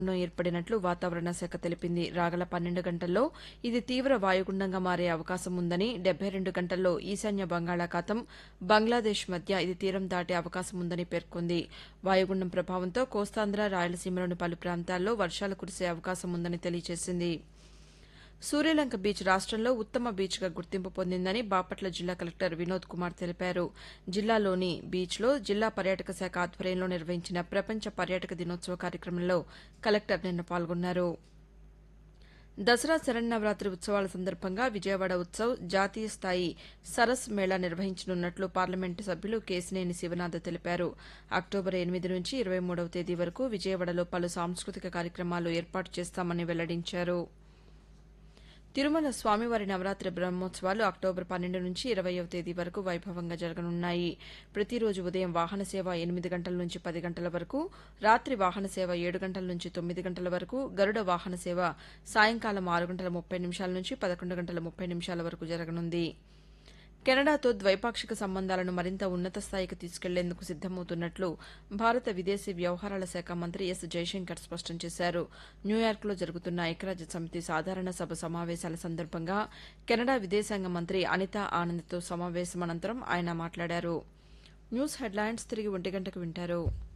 వాతావరణం ఏర్పడినట్లు వాతావరణ శాఖ తెలిపింది రాగల పన్నెండు గంటల్లో ఇది తీవ్ర వాయుగుండంగా మారే అవకాశం ఉందని డెబ్బై రెండు గంటల్లో ఈశాన్య బంగాళాఖాతం బంగ్లాదేశ్ మధ్య ఇది తీరం దాటే అవకాశం ఉందని పేర్కొంది వాయుగుండం ప్రభావంతో కోస్తాంధ్ర రాయలసీమలోని పలు ప్రాంతాల్లో వర్షాలు కురిసే అవకాశం ఉందని తెలియజేసింది సూర్యలంక బీచ్ రాష్టంలో ఉత్తమ బీచ్గా గుర్తింపు పొందిందని బాపట్ల జిల్లా కలెక్టర్ వినోద్ కుమార్ తెలిపారు జిల్లాలోని బీచ్లో జిల్లా పర్యాటక శాఖ ఆధ్వర్యంలో నిర్వహించిన ప్రపంచ పర్యాటక దినోత్సవ కార్యక్రమంలో కలెక్టర్ నిన్న పాల్గొన్నారు దసరా శరన్నవరాత్రి ఉత్సవాల సందర్భంగా విజయవాడ ఉత్సవ్ జాతీయ స్థాయి సరస్ మేళా నిర్వహించనున్నట్లు పార్లమెంటు సభ్యులు కేశినేని శివనాథ్ తెలిపారు అక్టోబర్ ఎనిమిది నుంచి ఇరవై మూడవ తేదీ వరకు విజయవాడలో పలు సాంస్కృతిక కార్యక్రమాలు ఏర్పాటు చేస్తామని వెల్లడించారు తిరుమల స్వామివారి నవరాత్రి బ్రహ్మోత్సవాలు అక్టోబర్ పన్నెండు నుంచి ఇరవయవ తేదీ వరకు వైభవంగా జరగనున్నాయి ప్రతిరోజు ఉదయం వాహన సేవ ఎనిమిది గంటల నుంచి పది గంటల వరకు రాత్రి వాహన సేవ ఏడు గంటల నుంచి తొమ్మిది గంటల వరకు గరుడ వాహన సేవ సాయంకాలం ఆరు గంటల ముప్పై నిమిషాల నుంచి పదకొండు గంటల ముప్పై నిమిషాల వరకు జరగనుంది కెనడాతో ద్వైపాక్షిక సంబంధాలను మరింత ఉన్నత స్థాయికి తీసుకెళ్లేందుకు సిద్దమవుతున్నట్లు భారత విదేశీ వ్యవహారాల శాఖ మంత్రి ఎస్ జైశంకర్ స్పష్టం చేశారు న్యూయార్క్లో జరుగుతున్న ఐక్యరాజ్య సమితి సాధారణ సభ సమావేశాల సందర్భంగా కెనడా విదేశాంగ మంత్రి అనితా ఆనంద్తో సమావేశం అనంతరం ఆయన మాట్లాడారు న్యూస్ హెడ్లైన్స్ తిరిగి ఒంటి గంటకు వింటారు